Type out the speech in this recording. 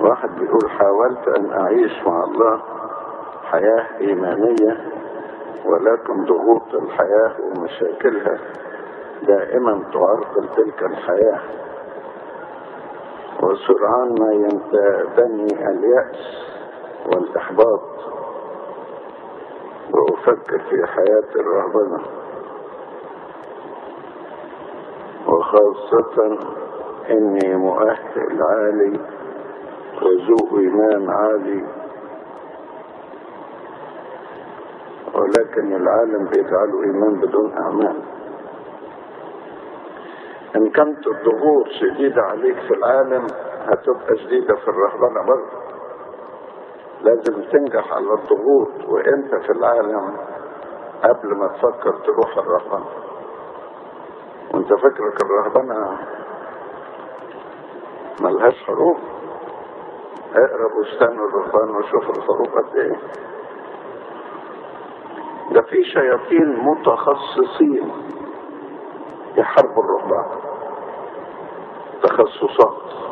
واحد بيقول حاولت أن أعيش مع الله حياة إيمانية ولكن ضغوط الحياة ومشاكلها دائما تعرقل تلك الحياة وسرعان ما ينتابني اليأس والإحباط وأفكر في حياة الرهبنة وخاصة إني مؤهل عالي وذو إيمان عالي ولكن العالم بيجعله إيمان بدون أعمال إن كانت الضغوط شديدة عليك في العالم هتبقى شديدة في الرهبنة برضه لازم تنجح على الضغوط وانت في العالم قبل ما تفكر تروح الرهبنة وانت فكرك الرهبنة ملهاش حروف اقرا بستان الرهبان وشوف الحروف قد ايه ده في شياطين متخصصين يحاربوا الرهبان تخصصات